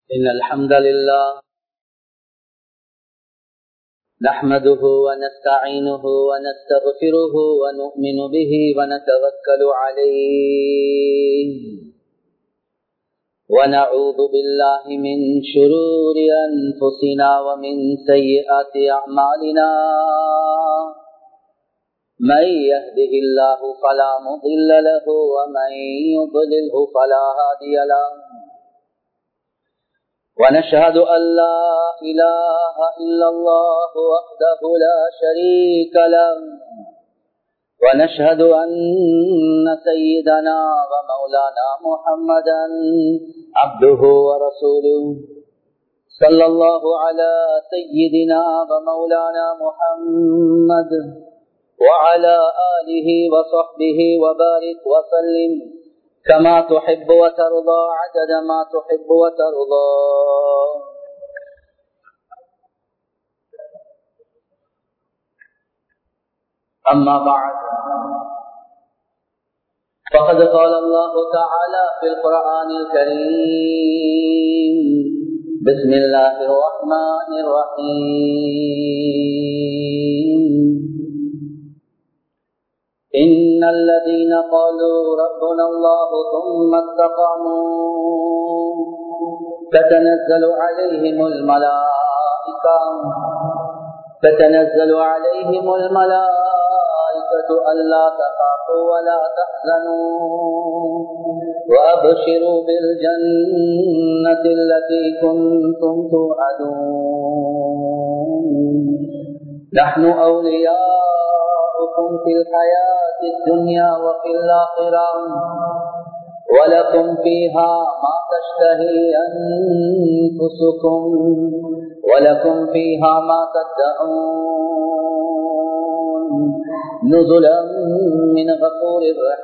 إن الحمد لله نحمده ونستعينه ونستغفره ونؤمن به ونتوكل عليه ونعوذ بالله من شرور أنفسنا ومن سيئات أعمالنا من يهده الله فلا مضل له ومن يضلله فلا هادي له ونشهد أن لا إله إلا الله وحده لا شريك له ونشهد أن سيدنا ومولانا محمدا عبده ورسوله صلى الله على سيدنا ومولانا محمد وعلى آله وصحبه وبارك وسلم كما تحب وترضى عدد ما تحب وترضى أما بعد فقد قال الله تعالى في القرآن الكريم بسم الله الرحمن الرحيم إن الذين قالوا ربنا الله ثم استقاموا تتنزل عليهم الملائكة تتنزل عليهم الملائكة ألا تخافوا ولا تحزنوا وأبشروا بالجنة التي كنتم توعدون نحن أولياؤكم في الحياة الدنيا وفي الآخرة ولكم فيها ما تشتهي أنفسكم ولكم فيها ما تدعون نزلا من غفور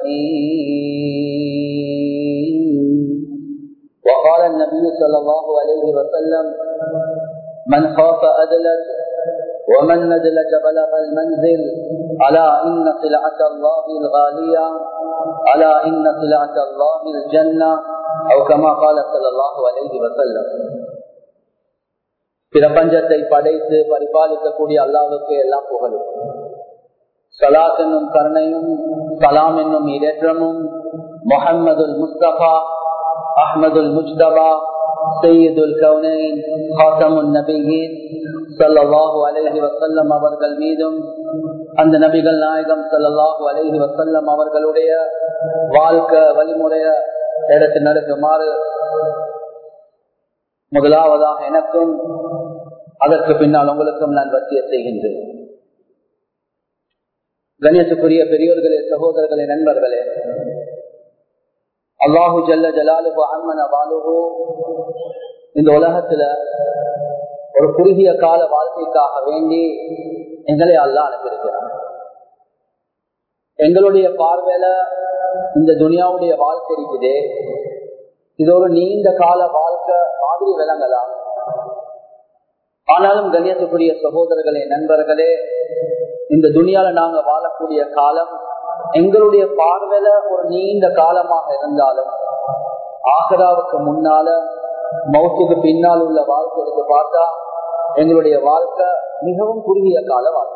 رحيم وقال النبي صلى الله عليه وسلم من خاف أدلج ومن ندلج بلغ المنزل ألا إن سلعة الله الغالية ألا إن سلعة الله الجنة أو كما قال صلى الله عليه وسلم பிரபஞ்சத்தை படைத்து பரிபாலிக்கக்கூடிய அல்லாவுக்கு எல்லாம் புகழும் சலாத் என்னும் கருணையும் சலாம் என்னும் இடேற்றமும் முகம்மதுல் முஸ்தபா அஹமதுல் முஜ்தபா சையதுல் கவுனைன் ஹாசமுன் நபியின் சல்லாஹூ அலஹி வசல்லம் அவர்கள் மீதும் அந்த நபிகள் நாயகம் சல்லாஹூ அலஹி வசல்லம் அவர்களுடைய வாழ்க்கை வழிமுறைய எடுத்து நடக்குமாறு முதலாவதாக எனக்கும் அதற்கு பின்னால் உங்களுக்கும் நான் வசிய செய்கின்றேன் கண்ணியத்துக்குரிய பெரியோர்களே சகோதரர்களே நண்பர்களே அல்லாஹு ஜல்ல ஜலாலுபு அம்மன வாலுகு இந்த உலகத்துல ஒரு குறுகிய கால வாழ்க்கைக்காக வேண்டி எங்களை அல்லா அனுப்பியிருக்கிறார் எங்களுடைய பார்வையில இந்த துனியாவுடைய வாழ்க்கை இருக்குது இது ஒரு நீண்ட கால வாழ்க்கை மாதிரி விளங்கலாம் ஆனாலும் கண்ணியத்துக்குரிய சகோதரர்களே நண்பர்களே இந்த துனியால நாங்க வாழக்கூடிய காலம் எங்களுடைய பார்வையில ஒரு நீண்ட காலமாக இருந்தாலும் ஆகராவுக்கு முன்னால மௌத்துக்கு பின்னால் உள்ள வாழ்க்கை எடுத்து பார்த்தா எங்களுடைய வாழ்க்கை மிகவும் குறுகிய கால வாழ்க்கை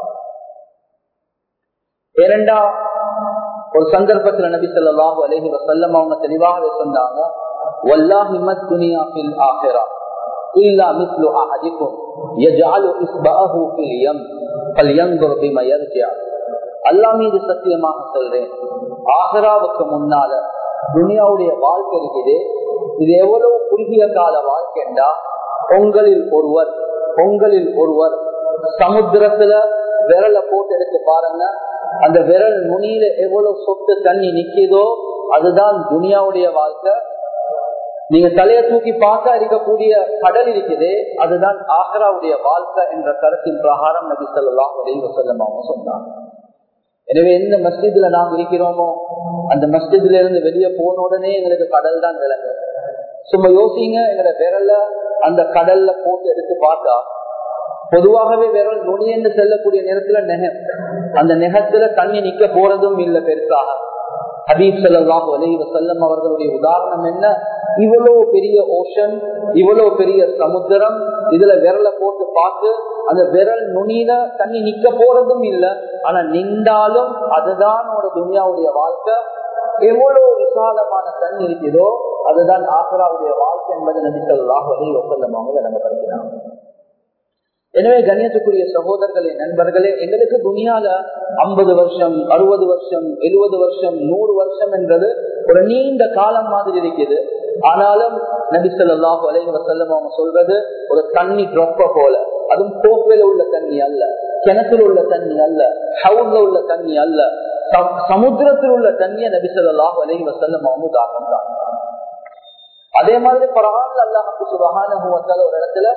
இரண்டா ஒரு சந்தர்ப்பத்துல நபி சொல்லாஹு அலஹி வசல்லம் அவங்க தெளிவாகவே சொன்னாங்க வல்லாஹிமத் துனியா பில் ஆஹிரா இல்லா மிஸ்லு அஹதிக்கும் யஜாலு இஸ்பஹு ஃபில் யம் ஃபல்யன்ظر பிமா யர்ஜிஅ அல்லாஹ் மீது சத்தியமாக சொல்றேன் ஆஹிராவுக்கு முன்னால துனியாவுடைய வாழ்க்கை இருக்குது இது எவ்வளவு குறுகிய கால வாழ்க்கைண்டா உங்களில் ஒருவர் உங்களில் ஒருவர் சமுத்திரத்துல விரலை போட்டு எடுத்து பாருங்க அந்த விரல் நுனியில எவ்வளவு சொத்து தண்ணி நிக்குதோ அதுதான் துனியாவுடைய வாழ்க்கை நீங்க தலையை தூக்கி பார்த்தா இருக்கக்கூடிய கடல் இருக்குது அதுதான் ஆக்ராவுடைய வாழ்க்கை என்ற கருத்தின் பிரகாரம் நபி சொல்லலாம் உதவி செல்லம் அவங்க சொன்னாங்க எனவே எந்த மஸ்ஜித்ல நாங்க இருக்கிறோமோ அந்த மஸ்ஜித்ல இருந்து வெளியே போன உடனே எங்களுக்கு கடல் தான் விளங்கு சும்மா யோசிங்க எங்களை விரல அந்த கடல்ல போட்டு எடுத்து பார்த்தா பொதுவாகவே விரல் நுனியென்று செல்லக்கூடிய நேரத்துல நெகம் அந்த நெகத்துல தண்ணி நிக்க போறதும் இல்லை பெருசாக ஹபீப் சல்லாஹு அலி வசல்லம் அவர்களுடைய உதாரணம் என்ன இவ்வளவு பெரிய ஓஷன் இவ்வளவு பெரிய சமுத்திரம் இதுல விரலை போட்டு பார்த்து அந்த விரல் நுனியில தண்ணி நிக்க போறதும் இல்லை ஆனா நின்றாலும் அதுதான் ஒரு துனியாவுடைய வாழ்க்கை எவ்வளவு விசாலமான தண்ணி இருக்குதோ அதுதான் ஆசராவுடைய வாழ்க்கை என்பது நபிசல்லாஹு அலி வசல்லம் அவங்க விளங்கப்படுத்தினாங்க எனவே கண்ணியத்துக்குரிய சகோதரர்களே நண்பர்களே எங்களுக்கு துணியால ஐம்பது வருஷம் அறுபது வருஷம் எழுபது வருஷம் நூறு வருஷம் என்றது ஒரு நீண்ட காலம் மாதிரி இருக்குது ஆனாலும் நபிசல்லாஹு அலைஹி வசல்லம் அவங்க சொல்றது ஒரு தண்ணி ட்ரொப்ப போல அதுவும் கோப்பையில உள்ள தண்ணி அல்ல கிணத்துல உள்ள தண்ணி அல்ல ஹவுல்ல உள்ள தண்ணி அல்ல சமுத்திரத்தில் உள்ள தண்ணியை நபிசல்லாஹு அலைஹி வசல்லம் அவங்க உதாரணம் தான் அதே மாதிரி பரவாயில்ல அல்லாஹு சுபகான ஒரு இடத்துல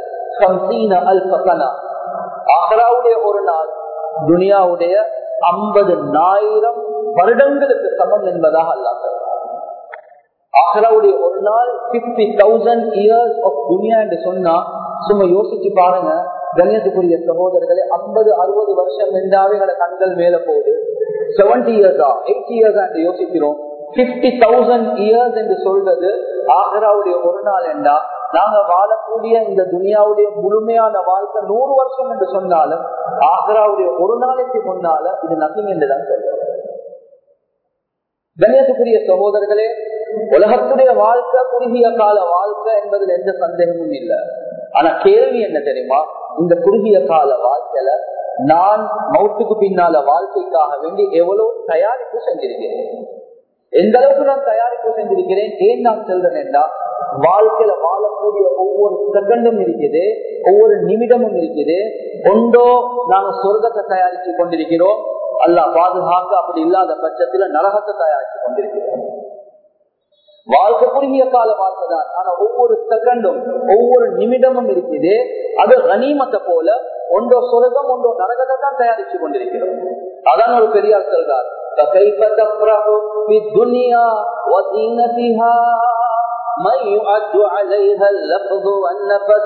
ஆஹராவுடைய ஒரு நாள் துனியாவுடைய ஐம்பது ஆயிரம் வருடங்களுக்கு சமம் என்பதாக அல்லா ஆஹராவுடைய ஒரு நாள் பிப்டி தௌசண்ட் இயர்ஸ் ஆஃப் துனியா என்று சொன்னா சும்மா யோசிச்சு பாருங்க கண்ணியத்துக்குரிய சகோதரர்களே ஐம்பது அறுபது வருஷம் என்றாவே எங்களோட கண்கள் மேல போகுது செவன்டி இயர்ஸா எயிட்டி இயர்ஸா என்று யோசிக்கிறோம் பிப்டி தௌசண்ட் இயர்ஸ் என்று சொல்றது ஆஹராவுடைய ஒரு நாள் என்றா நாங்க வாழக்கூடிய இந்த துனியாவுடைய முழுமையான வாழ்க்கை நூறு வருஷம் என்று சொன்னாலும் ஆக்ராவுடைய ஒரு நாளைக்கு முன்னால இது நசிங் என்றுதான் சொல்றோம் கண்ணியத்துக்குரிய சகோதரர்களே உலகத்துடைய வாழ்க்கை குறுகிய கால வாழ்க்கை என்பதில் எந்த சந்தேகமும் இல்லை ஆனா கேள்வி என்ன தெரியுமா இந்த குறுகிய கால வாழ்க்கையில நான் மௌத்துக்கு பின்னால வாழ்க்கைக்காக வேண்டி எவ்வளவு தயாரிப்பு செஞ்சிருக்கிறேன் எந்த அளவுக்கு நான் தயாரிப்பு செஞ்சிருக்கிறேன் ஏன் நான் சொல்றேன் என்றா வாழ்க்கையில வாழக்கூடிய ஒவ்வொரு செகண்டும் இருக்குது ஒவ்வொரு நிமிடமும் இருக்குது ஒன்றோ நாங்க சொர்க்கத்தை தயாரிச்சு கொண்டிருக்கிறோம் அல்ல பாதுகாக்க அப்படி இல்லாத பட்சத்துல நரகத்தை தயாரிச்சு கொண்டிருக்கிறோம் வாழ்க்கை குறுகிய கால வாழ்க்கை தான் ஆனா ஒவ்வொரு செகண்டும் ஒவ்வொரு நிமிடமும் இருக்குது அது கனிமத்தை போல ஒன்றோ சொர்க்கம் ஒன்றோ நரகத்தை தான் தயாரிச்சு கொண்டிருக்கிறோம் அதான் ஒரு பெரியார் சொல்றார் فكيف تفرح بالدنيا وزينتها من يعد عليها اللفظ والنفس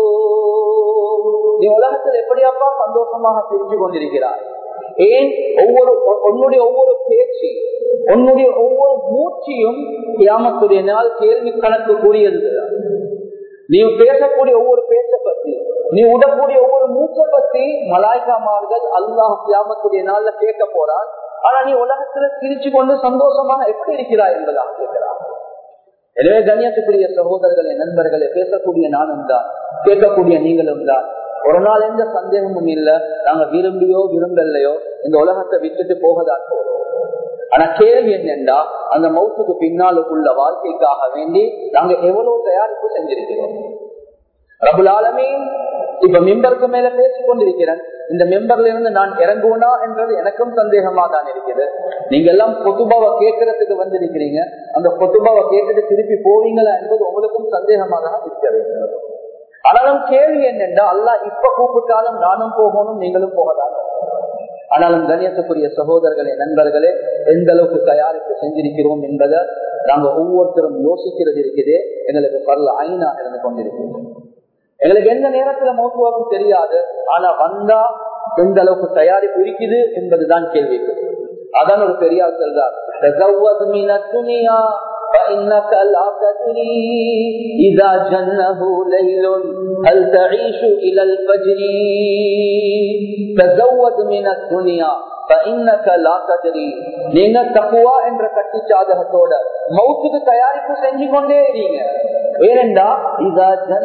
நீ உலகத்தில் எப்படியாப்பா சந்தோஷமாக சிரிச்சு கொண்டிருக்கிறாய் ஏன் ஒவ்வொரு உன்னுடைய ஒவ்வொரு பேச்சு உன்னுடைய ஒவ்வொரு மூச்சியும் கியாமத்துடைய நாள் கேள்வி கணக்கு கூறியது நீ பேசக்கூடிய ஒவ்வொரு பேச்சை பத்தி நீ உடக்கூடிய ஒவ்வொரு மூச்சை பத்தி மலாய்க்காமார்கள் அல்லாஹ் கியாமத்துடைய நாள்ல கேட்க போறான் ஆனா நீ உலகத்துல சிரிச்சு கொண்டு சந்தோஷமாக எப்படி இருக்கிறாய் என்பதாக கேட்கிறான் எனவே கண்ணியத்துக்குரிய சகோதரர்களே நண்பர்களே பேசக்கூடிய நானும் தான் கேட்கக்கூடிய நீங்களும் தான் ஒரு நாள் எந்த சந்தேகமும் இல்ல நாங்க விரும்பியோ விரும்பலையோ இந்த உலகத்தை விட்டுட்டு போகதான் போறோம் ஆனா கேள்வி என்னென்றா அந்த மௌத்துக்கு பின்னாலுக்குள்ள வாழ்க்கைக்காக வேண்டி நாங்க எவ்வளவு தயாரிப்பு செஞ்சிருக்கிறோம் ரபுலாலமே இப்ப மெம்பருக்கு மேல பேசிக் கொண்டிருக்கிறேன் இந்த மெம்பர்ல இருந்து நான் இறங்குவனா என்றது எனக்கும் சந்தேகமா தான் இருக்குது நீங்க எல்லாம் பொத்துபாவை கேட்கறதுக்கு வந்திருக்கிறீங்க அந்த பொத்துபாவை கேட்டுட்டு திருப்பி போவீங்களா என்பது உங்களுக்கும் சந்தேகமாக தான் இருக்கிறது ஆனாலும் கேள்வி என்னென்றா அல்லா இப்ப கூப்பிட்டாலும் நானும் போகணும் நீங்களும் போகதான் ஆனாலும் கணியத்துக்குரிய சகோதரர்களே நண்பர்களே எந்த அளவுக்கு தயாரிப்பு செஞ்சிருக்கிறோம் என்பதை நாங்க ஒவ்வொருத்தரும் யோசிக்கிறது இருக்குது எங்களுக்கு பரல ஐநா இருந்து கொண்டிருக்கிறோம் எங்களுக்கு எந்த நேரத்துல மௌத்துவரும் தெரியாது ஆனா வந்தா எந்த அளவுக்கு தயாரிப்பு இருக்குது என்பதுதான் கேள்வி அதான் ஒரு பெரியார் சொல்றார் فإنك لا تدري إذا جنه ليل هل تعيش إلى الفجر تزود من الدنيا நீங்க தக்குவா என்ற கட்டி சாதகத்தோட மௌத்துக்கு தயாரிப்பு செஞ்சு கொண்டே இருங்க ஏனென்றா இதா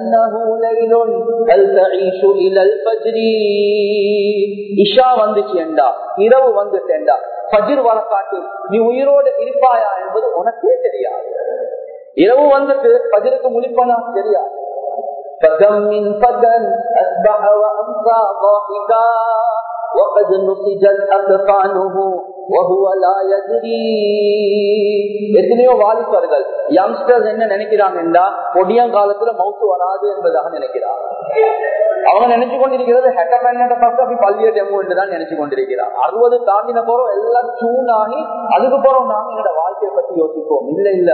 இஷா வந்துச்சு என்றா இரவு வந்துட்டேன்டா பஜிர் வர காட்டி நீ உயிரோடு இருப்பாயா என்பது உனக்கே தெரியாது இரவு வந்துட்டு பஜிருக்கு முழிப்பனா தெரியாது فكم من فتى أصبح وأمسى ضاحكا وقد نسجت أكفانه وهو لا يدري எத்தனையோ வாலிபர்கள் யங்ஸ்டர்ஸ் என்ன நினைக்கிறாங்கன்னா பொடியங்காலத்துல மவுத்து வராது என்பதாக நினைக்கிறார் அவங்க நினைச்சு கொண்டிருக்கிறது ஹெட்டபெண்ண பக்கம் பள்ளிய டெமோ என்றுதான் நினைச்சு கொண்டிருக்கிறார் அறுபது தாண்டின போறோம் எல்லாம் சூன் ஆகி அதுக்கு போறோம் நாங்க எங்களோட வாழ்க்கையை பத்தி யோசிப்போம் இல்ல இல்ல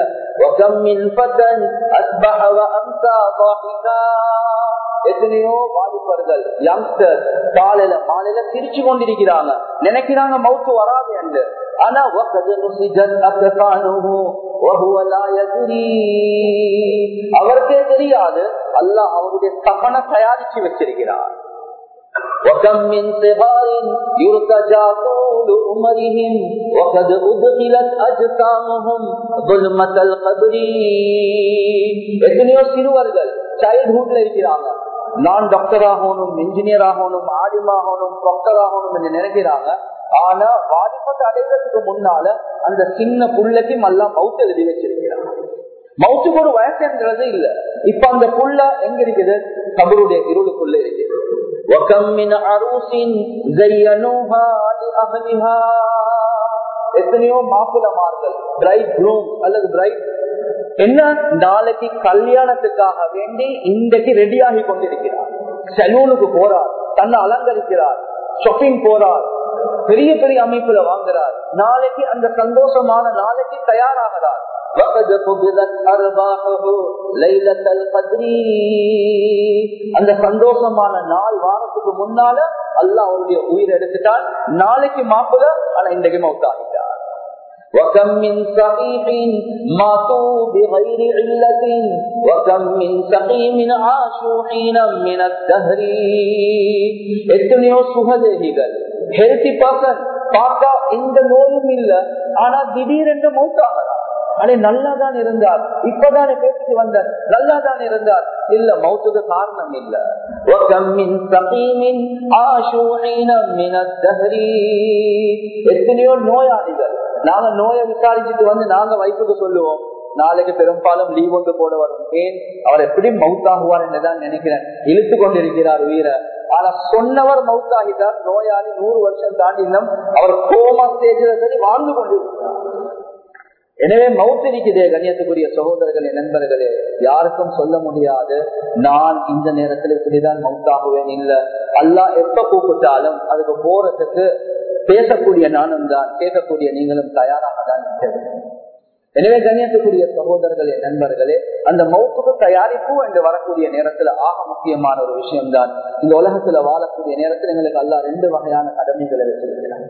எத்தனையோ வாலிபர்கள் யங்ஸ்டர் காலையில மாலையில சிரிச்சு கொண்டிருக்கிறாங்க நினைக்கிறாங்க மவுத்து வராது என்று ஆனா وَقَدْ نُسِجَتْ أَكْفَانُهُ وَهُوَ لَا يَدْرِي அவருக்கே தெரியாது அல்லாஹ் அவருடைய கபனை தயாரிச்சு வச்சிருக்கிறார் وكم من صغار يرتجى طول عمرهم وقد أدخلت أجسامهم ظلمة القبر எத்தனையோ சிறுவர்கள் சைல்ட்ஹுட்ல இருக்கிறாங்க நான் டாக்டர் ஆகணும் இன்ஜினியர் ஆகணும் ஆலிமாகணும் டாக்டர் ஆகணும் என்று நினைக்கிறாங்க ஆனா வாலிபத்தை அடைகிறதுக்கு முன்னால அந்த சின்ன புள்ளைக்கு எல்லாம் மவுத்து எழுதி வச்சிருக்கிறாங்க மவுத்துக்கு ஒரு வயசுன்றது இல்ல இப்ப அந்த புள்ள எங்க இருக்குது கபருடைய இருளுக்குள்ள இருக்குது وَكَمْ مِنْ عَرُوسٍ زَيَّنُوهَا لِأَهْلِهَا எத்தனையோ மாப்பிளமார்கள் பிரைட் க்ரூம் அல்லது பிரைட் என்ன நாளைக்கு கல்யாணத்துக்காக வேண்டி இன்றைக்கு ரெடி ஆகி கொண்டிருக்கிறார் சலூனுக்கு போறார் தன்னை அலங்கரிக்கிறார் ஷாப்பிங் போறார் பெரிய பெரிய அமைப்புல வாங்குறார் நாளைக்கு அந்த சந்தோஷமான நாளைக்கு தயாராகிறார் وَقَدْ قُبِلَتْ أَرْبَاحُهُ لَيْلَةَ الْقَدْرِ அந்த சந்தோஷமான நாள் வாரத்துக்கு முன்னால அல்லாஹ் அவருடைய உயிர் எடுத்துட்டான் நாளைக்கு மாப்பிள ஆனா இன்றைக்கு மவுத் ஆகிட்டார் وكم من صحيح ماتوا بغير علة وكم من سقيم عاشوا حينا من الدهر எத்தனையோ சுகதேகிகள் ஹெல்த்தி பர்சன் பார்த்தா எந்த நோயும் இல்ல ஆனா திடீரென்று மௌத்தாகலாம் அடே நல்லா தான் இருந்தார் இப்பதானே பேசிட்டு வந்தார் நல்லா தான் இருந்தார் இல்ல மௌத்துக்கு காரணம் இல்ல எத்தனையோ நோயாளிகள் நாங்க நோயை விசாரிச்சுட்டு வந்து நாங்க வயிற்றுக்கு சொல்லுவோம் நாளைக்கு பெரும்பாலும் லீவ் ஒன்று போட வரும் ஏன் அவர் எப்படி மவுத்தாகுவார் என்றுதான் நினைக்கிறேன் இழுத்து கொண்டிருக்கிறார் உயிரை ஆனா சொன்னவர் மவுத்தாகிட்டார் நோயாளி நூறு வருஷம் தாண்டினும் அவர் கோமா ஸ்டேஜில் சரி வாழ்ந்து கொண்டிருக்கிறார் எனவே மவுத்து இருக்குதே கண்ணியத்துக்குரிய சகோதரர்களே நண்பர்களே யாருக்கும் சொல்ல முடியாது நான் இந்த நேரத்தில் இப்படிதான் மவுத்தாகுவேன் இல்ல அல்லா எப்ப கூப்பிட்டாலும் அதுக்கு போறதுக்கு பேசக்கூடிய நானும் தான் கேட்கக்கூடிய நீங்களும் தயாராக தான் எனவே கண்ணியத்துக்குரிய சகோதரர்களே நண்பர்களே அந்த மௌத்துக்கு தயாரிப்பு என்று வரக்கூடிய நேரத்துல ஆக முக்கியமான ஒரு விஷயம்தான் இந்த உலகத்துல வாழக்கூடிய நேரத்தில் எங்களுக்கு அல்லா ரெண்டு வகையான கடமைகளை வச்சிருக்கிறாங்க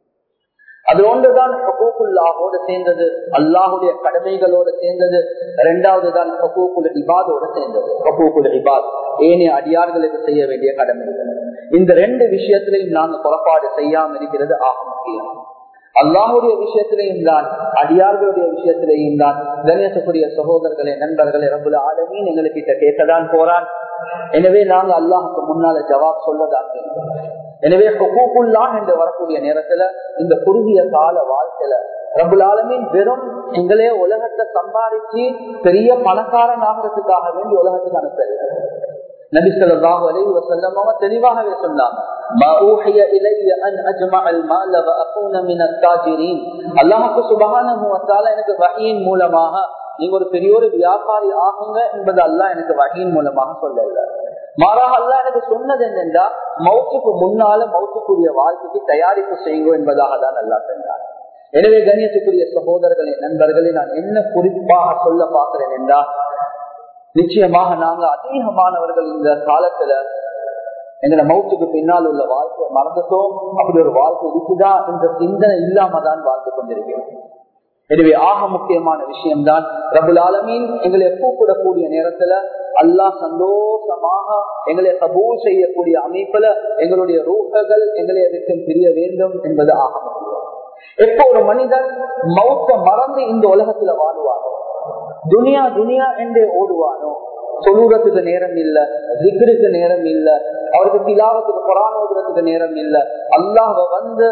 அது ஒன்றுதான் ஹக்கூக்குல்லாவோடு சேர்ந்தது அல்லாஹுடைய கடமைகளோடு சேர்ந்தது இரண்டாவது தான் ஹக்கூக்குல் இபாதோடு சேர்ந்தது ஹக்கூக்குல் இபாத் ஏனைய அடியார்களுக்கு செய்ய வேண்டிய கடமைகள் இந்த ரெண்டு விஷயத்திலையும் நாங்கள் புறப்பாடு செய்யாமல் இருக்கிறது ஆக முக்கியம் அல்லாஹுடைய விஷயத்திலையும் தான் அடியார்களுடைய விஷயத்திலையும் தான் கணேசக்குரிய சகோதரர்களே நண்பர்களே ரபுல ஆலமீன் எங்களுக்கு கேட்கதான் போறான் எனவே நாங்க அல்லாஹுக்கு முன்னால ஜவாப் சொல்லதான் எனவே ஹொக்கூக்குள்ளான் என்று வரக்கூடிய நேரத்துல இந்த குறுகிய கால வாழ்க்கையில ரபுலாலமின் வெறும் எங்களே உலகத்தை சம்பாதிச்சு பெரிய பணக்காரன் ஆகிறதுக்காக வேண்டி உலகத்துக்கு அனுப்பல நபி சொல்லாஹு அலைஹி வஸல்லம் அவங்க தெளிவாகவே சொன்னாங்க மா ஊஹிய இலைய அன் அஜ்மஅல் மால வ அகூன மின தாஜிரீன் அல்லாஹ்வுக்கு சுப்ஹானஹு வ தஆலா எனக்கு வஹீன் மூலமாக நீங்க ஒரு பெரிய ஒரு வியாபாரி ஆகுங்க என்பது அல்லாஹ் எனக்கு வஹீன் மூலமாக சொல்லல மாறாக அல்ல எனக்கு சொன்னது என்னென்றா மௌத்துக்கு முன்னால மௌத்துக்குரிய வாழ்க்கைக்கு தயாரிப்பு செய்யுங்க என்பதாக தான் நல்லா சென்றார் எனவே கணியத்துக்குரிய சகோதரர்களே நண்பர்களே நான் என்ன குறிப்பாக சொல்ல பார்க்கிறேன் என்றா நிச்சயமாக நாங்க அதிகமானவர்கள் இந்த காலத்துல எங்களை மௌத்துக்கு பின்னால் உள்ள வாழ்க்கையை மறந்துட்டோம் அப்படி ஒரு வாழ்க்கை இருக்குதா என்ற சிந்தனை இல்லாம தான் வாழ்ந்து கொண்டிருக்கிறோம் எனவே ஆக முக்கியமான விஷயம்தான் ரபுல் ஆலமீன் எங்களை கூப்பிடக்கூடிய நேரத்துல அல்லாஹ் சந்தோஷமாக எங்களை கபூல் செய்யக்கூடிய அமைப்புல எங்களுடைய ரூஹகள் எங்களை அதற்கு பிரிய வேண்டும் என்பது ஆக முக்கியம் எப்போ ஒரு மனிதன் மௌத்த மறந்து இந்த உலகத்துல வாழுவானோ துனியா துனியா என்றே ஓடுவானோ சொல்லுறதுக்கு நேரம் இல்ல திக்ருக்கு நேரம் இல்ல அவருக்கு திலாவத்துக்கு குரான் ஓதுறதுக்கு நேரம் இல்ல அல்லாஹ் வந்து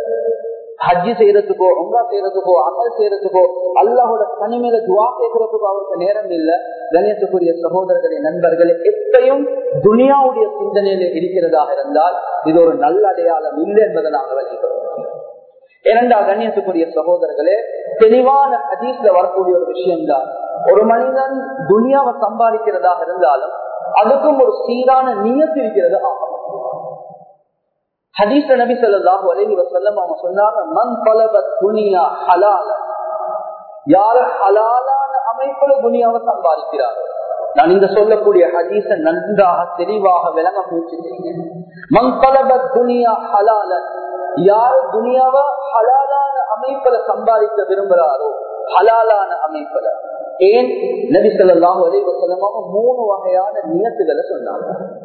ஹஜ்ஜி செய்யறதுக்கோ உங்கா செய்யறதுக்கோ அமல் செய்யறதுக்கோ அல்லாஹோட தனிமையில துவா கேட்கறதுக்கோ அவருக்கு நேரம் இல்ல கணியத்துக்குரிய சகோதரர்களே நண்பர்களே எப்பையும் துனியாவுடைய சிந்தனையில இருக்கிறதாக இருந்தால் இது ஒரு நல்ல அடையாளம் இல்லை என்பதை நாங்கள் வச்சுக்கிறோம் இரண்டா கண்ணியத்துக்குரிய சகோதரர்களே தெளிவான ஹதீஸ்ல வரக்கூடிய ஒரு விஷயம்தான் ஒரு மனிதன் துனியாவை சம்பாதிக்கிறதாக இருந்தாலும் அதுக்கும் ஒரு சீரான நியத்து இருக்கிறது ஆகும் ஹதீஸ் நபி சொல்லாஹு அலைஹி வஸல்லம் அவங்க சொன்னாங்க மன் பலபத் துனியா ஹலால யார் ஹலாலான அமைப்புல துனியாவை சம்பாதிக்கிறாரோ நான் இந்த சொல்லக்கூடிய ஹதீஸ நன்றாக தெளிவாக விளங்க முயற்சி செய்கிறேன் மன் பலபத் துனியா ஹலால யார் துனியாவை ஹலாலான அமைப்புல சம்பாதிக்க விரும்புறாரோ ஹலாலான அமைப்புல ஏன் நபி சொல்லாஹு அலி வசலமாக மூணு வகையான நியத்துகளை சொன்னாங்க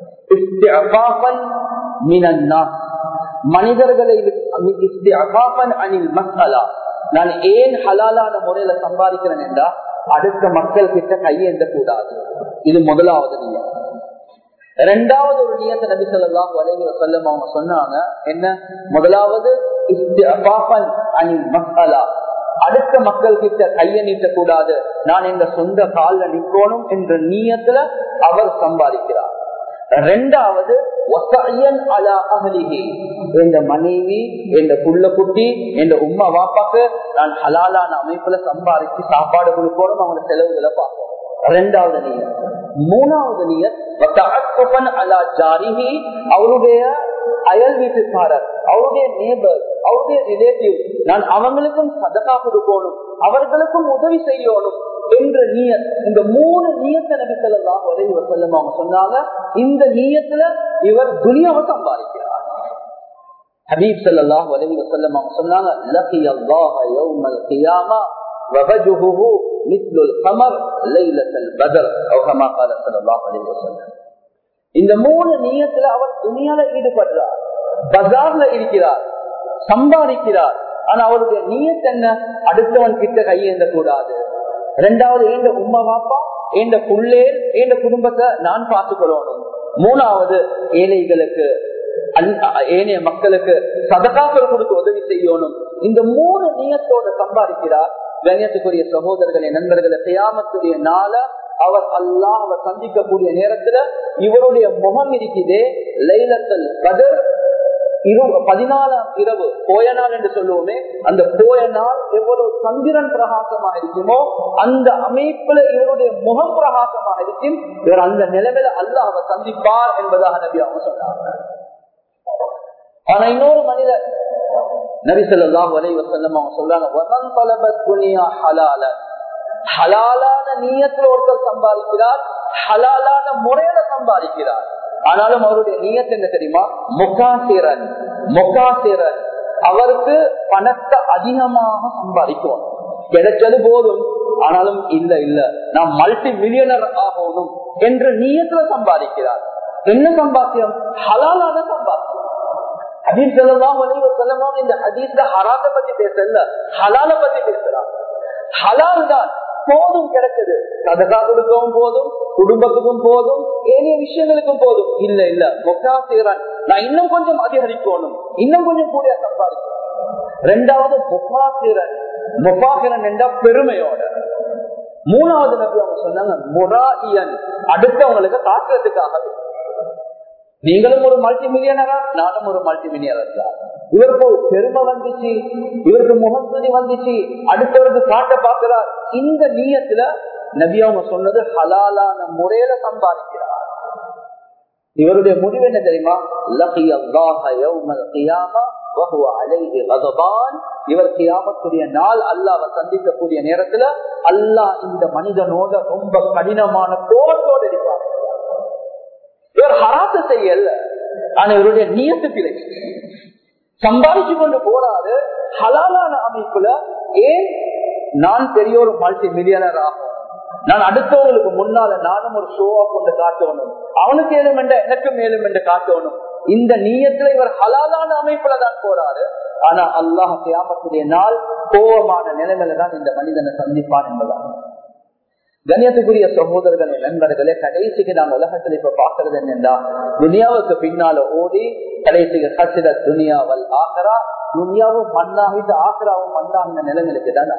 மனிதர்களை அனில் மசாலா நான் ஏன் ஹலாலான முறையில சம்பாதிக்கிறேன் என்றா அடுத்த மக்கள் கிட்ட கையேந்த கூடாது இது முதலாவது நியம் ரெண்டாவது ஒரு நியத்தை நபி சொல்லலாம் வலைவ சொல்லம் அவங்க சொன்னாங்க என்ன முதலாவது அனில் மசாலா அடுத்த மக்கள் கிட்ட கைய நீட்ட கூடாது நான் எங்க சொந்த காலில் நிற்கணும் என்ற நீயத்துல அவர் சம்பாதிக்கிறார் ரெண்டாவது எந்த மனைவி எந்த புள்ள குட்டி எந்த உம்மா வாப்பாக்கு நான் ஹலாலான அமைப்புல சம்பாதிச்சு சாப்பாடு கொடுக்கணும் அவங்க செலவுகளை பார்க்கணும் ரெண்டாவது நீயத் மூணாவது நீயத் அவருடைய அயல் வீட்டுக்காரர் அவருடைய நேபர் அவருடைய ரிலேட்டிவ் நான் அவங்களுக்கும் சதக்கா கொடுக்கணும் அவர்களுக்கும் உதவி செய்யணும் என்ற நீயத் இந்த மூணு நீயத்தை நபி சொல்லலாம் உதவி செல்லும் அவங்க சொன்னாங்க இந்த நீயத்துல இவர் துனியாவை சம்பாதிக்கிறார் ஹபீப் சல்லாஹ் உதவி வசல்லம் அவங்க சொன்னாங்க லகி அல்லாஹ யௌமல் கியாமா ووجهه مثل القمر ليلة البدر أو كما قال صلى الله عليه وسلم இந்த மூணு நீயத்துல அவர் துணியால ஈடுபடுறார் பஜார்ல இருக்கிறார் சம்பாதிக்கிறார் ஆனா அவருடைய நீயத் என்ன அடுத்தவன் கிட்ட கையேந்த கூடாது ரெண்டாவது ஏண்ட உம்மா பாப்பா ஏண்ட புள்ளேர் ஏண்ட குடும்பத்தை நான் பார்த்துக்கொள்ளணும் மூணாவது ஏழைகளுக்கு ஏனைய மக்களுக்கு சதகாக்கள் கொடுத்து உதவி செய்யணும் இந்த மூணு நீயத்தோட சம்பாதிக்கிறார் கண்ணியத்துக்குரிய சகோதரர்களே நண்பர்களை செய்யாமத்துடைய நாள அவர் அல்லாஹ் அவர் சந்திக்கக்கூடிய நேரத்துல இவருடைய முகம் இருக்குதே லைலத்தல் கதர் பதினாலாம் இரவு போய நாள் என்று சொல்லுவோமே அந்த போய நாள் எவ்வளவு சந்திரன் பிரகாசமாக இருக்குமோ அந்த அமைப்புல இவருடைய முகம் பிரகாசமாக இருக்கும் இவர் அந்த நிலைமையில அல்லாஹ் அவர் சந்திப்பார் என்பதாக நபி அவங்க சொன்னாங்க ஆனா இன்னொரு மனிதர் நபிசல்லாம் வலை வசல்லம் அவங்க சொல்றாங்க ஹலாலான நீயத்துல ஒருத்தர் சம்பாதிக்கிறார் ஹலாலான முறையில சம்பாதிக்கிறார் ஆனாலும் அவருடைய நீயத்து என்ன தெரியுமா முகாசிரன் முகாசிரன் அவருக்கு பணத்தை அதிகமாக சம்பாதிக்கும் கிடைச்சது போதும் ஆனாலும் இல்ல இல்ல நான் மல்டி மில்லியனர் ஆகணும் என்று நீயத்துல சம்பாதிக்கிறார் என்ன சம்பாத்தியம் ஹலாலான சம்பாத்தியம் ஹதீஸ் செல்லலாம் வலிவு செல்லமும் இந்த ஹதீஸ்ல ஹராத்த பத்தி பேசல ஹலால பத்தி பேசலாம் ஹலால் தான் போதும் கிடைச்சது சதகா கொடுக்கவும் போதும் குடும்பத்துக்கும் போதும் ஏனைய விஷயங்களுக்கும் போதும் இல்ல இல்ல மொக்கா செய்யறான் நான் இன்னும் கொஞ்சம் அதிகரிக்கணும் இன்னும் கொஞ்சம் கூட சம்பாதிக்கணும் ரெண்டாவது முஃபாசிரன் முஃபாசிரன் என்ற பெருமையோட மூணாவது நபி அவங்க சொன்னாங்க முராயியன் அடுத்தவங்களுக்கு காட்டுறதுக்காக நீங்களும் ஒரு மல்டி மில்லியனரா நானும் ஒரு மல்டி மில்லியனர் தான் இவருக்கு ஒரு பெருமை வந்துச்சு இவருக்கு முகத்துதி வந்துச்சு அடுத்தவருக்கு காட்ட பாக்குறார் இந்த நீயத்துல நபி அவங்க சொன்னது ஹலாலான முறையில சம்பாதிக்கிறார் இவருடைய முடிவு என்ன தெரியுமா லகி இவர் கியாமத்துடைய நாள் அல்லாவை சந்திக்கக்கூடிய நேரத்துல அல்லாஹ் இந்த மனிதனோட ரொம்ப கடினமான கோபத்தோடு இருப்பார் இவர் ஹராத்த செய்யல ஆனா இவருடைய நியத்து பிழை சம்பாதிச்சு கொண்டு போறாரு ஹலாலான அமைப்புல ஏன் நான் பெரிய ஒரு மல்டி மில்லியனர் ஆகும் நான் அடுத்தவங்களுக்கு முன்னால நானும் ஒரு ஷோவா கொண்டு காட்டணும் அவனுக்கு ஏதும் என்ற எனக்கு மேலும் என்று காட்டணும் இந்த நீயத்துல இவர் ஹலாலான அமைப்புல தான் போறாரு ஆனா அல்லாஹ் கியாமத்துடைய நாள் கோபமான நிலைமையில தான் இந்த மனிதனை சந்திப்பான் என்பதான் கண்ணியத்துக்குரிய சகோதரர்களே நண்பர்களே கடைசிக்கு நாம் உலகத்தில் இப்ப பாக்குறது என்னென்றா துனியாவுக்கு பின்னால ஓடி கடைசிக்கு கசித துனியாவல் ஆகரா துனியாவும் மண்ணாகிட்டு ஆக்ராவும் மண்ணாகின நிலைமைக்கு தான்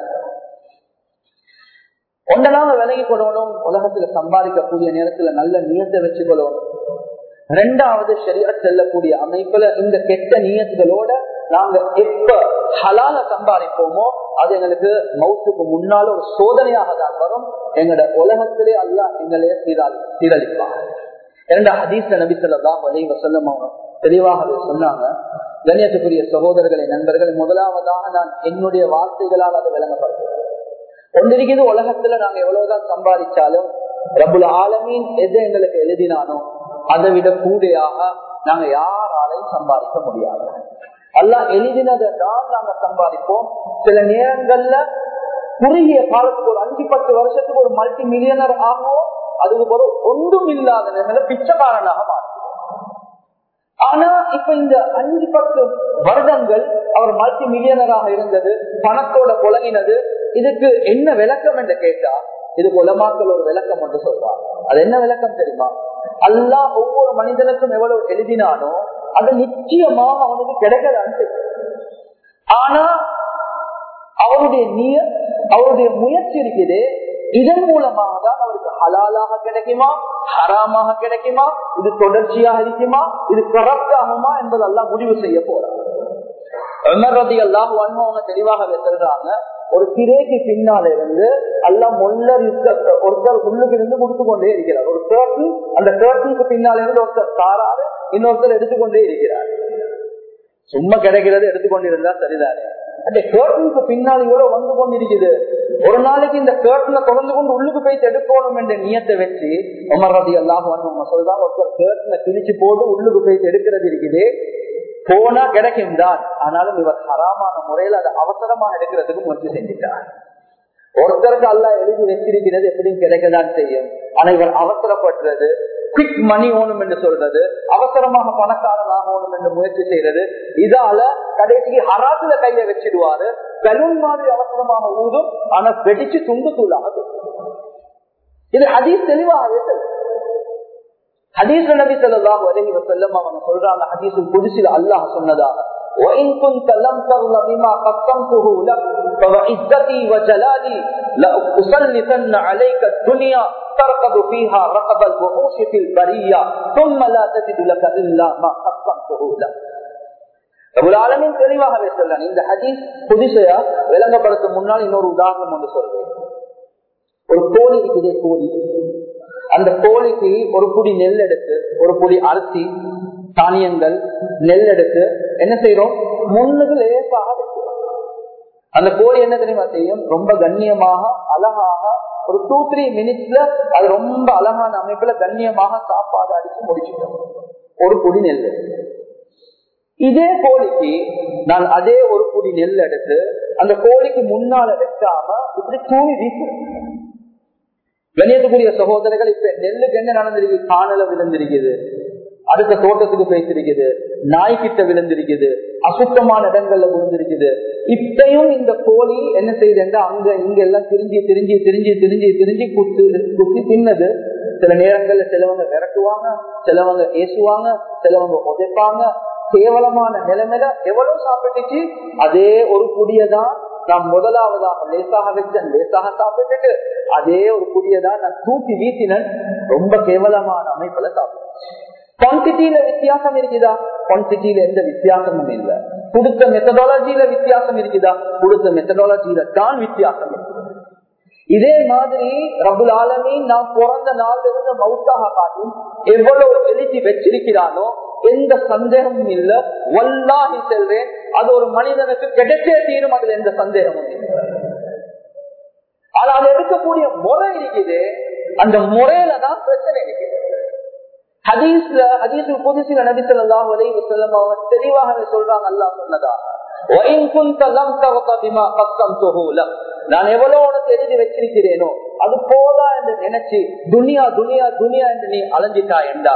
ஒன்றனாம விலகி கொள்ளணும் உலகத்துல சம்பாதிக்கக்கூடிய நேரத்துல நல்ல நியத்தை வச்சுக்கொள்ளணும் ரெண்டாவது சரியா செல்லக்கூடிய அமைப்புல இந்த கெட்ட நியத்துகளோட நாங்க எப்ப ஹலால சம்பாதிப்போமோ அது எங்களுக்கு மவுத்துக்கு முன்னால ஒரு சோதனையாக தான் வரும் எங்களோட உலகத்திலே அல்ல எங்களே சீரால் சீரழிப்பாங்க இரண்டு ஹதீஸ் நபிசல்லாம் வலைவ சொல்லும் தெளிவாகவே சொன்னாங்க கண்ணியத்துக்குரிய சகோதரர்களை நண்பர்கள் முதலாவதாக நான் என்னுடைய வார்த்தைகளால் அதை விளங்கப்படுத்துவேன் ஒன்றிருக்கிறது உலகத்துல நாங்க எவ்வளவுதான் சம்பாதிச்சாலும் ரபுல் ஆலமீன் எது எங்களுக்கு எழுதினானோ அதை விட கூடையாக நாங்க யாராலையும் சம்பாதிக்க முடியாது அல்லா எழுதினதை தான் நாங்க சம்பாதிப்போம் சில நேரங்கள்ல குறுகிய காலத்துக்கு ஒரு அஞ்சு பத்து வருஷத்துக்கு ஒரு மல்டி மில்லியனர் ஆகுவோம் அதுக்கு போது ஒன்றும் இல்லாத நிலையில பிச்சைக்காரனாக மாறும் ஆனா இப்ப இந்த அஞ்சு பத்து வருடங்கள் அவர் மல்டி மில்லியனராக இருந்தது பணத்தோட புலங்கினது இதுக்கு என்ன விளக்கம் என்று கேட்டா இது உலமாக்கள் ஒரு விளக்கம் என்று சொல்றார் அது என்ன விளக்கம் தெரியுமா அல்லா ஒவ்வொரு மனிதனுக்கும் எவ்வளவு எழுதினானோ அது நிச்சயமாக அவனுக்கு கிடைக்கதான் செய்யும் ஆனா அவருடைய நீய அவருடைய முயற்சி இருக்குது இதன் மூலமாக தான் அவருக்கு ஹலாலாக கிடைக்குமா ஹராமாக கிடைக்குமா இது தொடர்ச்சியாக இருக்குமா இது கரப்ட் ஆகுமா என்பதெல்லாம் முடிவு செய்ய போறாங்க அவங்க தெளிவாகவே சொல்றாங்க ஒரு திரைக்கு பின்னால இருந்து எல்லாம் முள்ளர் ஒருத்தர் உள்ளுக்கு இருந்து கொடுத்து கொண்டே இருக்கிறார் ஒரு கேர்டன் அந்த கேர்டனுக்கு பின்னால இருந்து ஒருத்தர் தாராரு இன்னொருத்தர் எடுத்துக்கொண்டே இருக்கிறார் சும்மா கிடைக்கிறது எடுத்துக்கொண்டிருந்தா சரிதானே அந்த கேர்டனுக்கு பின்னால இவ்வளவு வந்து கொண்டிருக்குது ஒரு நாளைக்கு இந்த கேர்டனை தொடர்ந்து கொண்டு உள்ளுக்கு போய் எடுக்கணும் என்ற நியத்தை வச்சு உமர் ரதி எல்லாம் சொல்றாங்க ஒருத்தர் கேர்டனை கிழிச்சு போட்டு உள்ளுக்கு போய் எடுக்கிறது இருக்குது போனா கிடைக்கும் தான் ஆனாலும் இவர் ஹராமான முறையில் அதை அவசரமாக எடுக்கிறதுக்கு முயற்சி செஞ்சிட்டார் ஒருத்தருக்கு அல்ல எழுதி வச்சிருக்கிறது எப்படியும் கிடைக்கதான் செய்யும் ஆனா இவர் அவசரப்படுறது குவிக் மணி ஓணும் என்று சொல்றது அவசரமாக பணக்காரன் ஆகணும் என்று முயற்சி செய்யறது இதால கடைசிக்கு ஹராத்துல கைய வச்சிடுவாரு பலூன் மாதிரி அவசரமாக ஊதும் ஆனா வெடிச்சு துண்டு தூளாக இது ஹதீஸ் தெளிவாகவே சொல்லுது ஹதீஸ் நபி ஸல்லல்லாஹு அலைஹி வஸல்லம் அவங்க சொல்றாங்க ஹதீஸுல் குத்ஸில் அல்லாஹ் சொன்னதாக وَإِن كُنتَ لَمْ تَرْضَ بِمَا قَسَّمْتُهُ لَكَ فَوَعِزَّتِي وَجَلَالِي لَأُسَلِّطَنَّ عَلَيْكَ الدُّنْيا تركض فيها رقب الوحوش في البرية ثم لا تجد لك إلا ما قسمته لك ரபுலாலமின் தெளிவாகவே சொல்றான் இந்த ஹதீஸ் புதுசையா விளங்கப்படுத்த முன்னால் இன்னொரு உதாரணம் ஒன்று சொல்றேன் ஒரு கோழி இருக்குது கோழி அந்த கோழிக்கு ஒரு புடி நெல் எடுத்து ஒரு புடி அரிசி தானியங்கள் நெல் எடுத்து என்ன செய்யறோம் முன்னுக்கு லேசாக வைக்கிறோம் அந்த கோழி என்ன தெரியுமா செய்யும் ரொம்ப கண்ணியமாக அழகாக ஒரு டூ த்ரீ மினிட்ஸ்ல அது ரொம்ப அழகான அமைப்புல கண்ணியமாக சாப்பாடு அடிச்சு முடிச்சுட்டோம் ஒரு புடி நெல் இதே கோழிக்கு நான் அதே ஒரு புடி நெல் எடுத்து அந்த கோழிக்கு முன்னால வைக்காம இப்படி தூவி வீசுறேன் கணியத்துக்குரிய சகோதரர்கள் இப்ப நெல்லுக்கு என்ன நடந்திருக்கு காணல விழுந்திருக்குது அடுத்த தோட்டத்துக்கு பேசிருக்குது நாய்கிட்ட விழுந்திருக்குது அசுத்தமான இடங்கள்ல விழுந்திருக்குது இப்பயும் இந்த கோழி என்ன செய்யுதுன்னா அங்க இங்க எல்லாம் திரிஞ்சு திரிஞ்சு திரிஞ்சு திரிஞ்சு திரிஞ்சு குத்து குத்தி தின்னது சில நேரங்கள்ல சிலவங்க விரட்டுவாங்க சிலவங்க ஏசுவாங்க சிலவங்க உதைப்பாங்க கேவலமான நிலைமையில எவ்வளவு சாப்பிட்டுச்சு அதே ஒரு புடியதான் நான் முதலாவதாக லேசாக வச்சேன் லேசாக சாப்பிட்டுட்டு அதே ஒரு புடியதான் நான் தூக்கி வீசினேன் ரொம்ப கேவலமான அமைப்புல சாப்பிட்டுச்சு குவான்டிட்டியில வித்தியாசம் இருக்குதா குவான்டிட்டியில எந்த வித்தியாசமும் இல்ல கொடுத்த மெத்தடாலஜியில வித்தியாசம் இருக்குதா கொடுத்த மெத்தடாலஜியில தான் வித்தியாசம் இருக்குது இதே மாதிரி ரபுல் ஆலமி நான் பிறந்த நாள்ல இருந்து மவுத்தாக காட்டும் எவ்வளவு எழுதி வச்சிருக்கிறானோ எந்த சந்தேகமும் இல்ல வல்லாகி செல்வேன் அது ஒரு மனிதனுக்கு கிடைச்சே தீரும் அதுல எந்த சந்தேகமும் இல்லை ஆனா அது எடுக்கக்கூடிய முறை இருக்குது அந்த முறையில தான் பிரச்சனை இருக்குது ஹதீஸ்ல ஹதீஸ் புதுசில நபி சொல்லாஹ் அலை வசல்லம் அவங்க தெளிவாகவே சொல்றாங்க அல்லா சொன்னதா நான் எவ்வளவு உனக்கு எழுதி வச்சிருக்கிறேனோ அது போதா என்று நினைச்சு துனியா துனியா துனியா என்று நீ அலைஞ்சிட்டா என்றா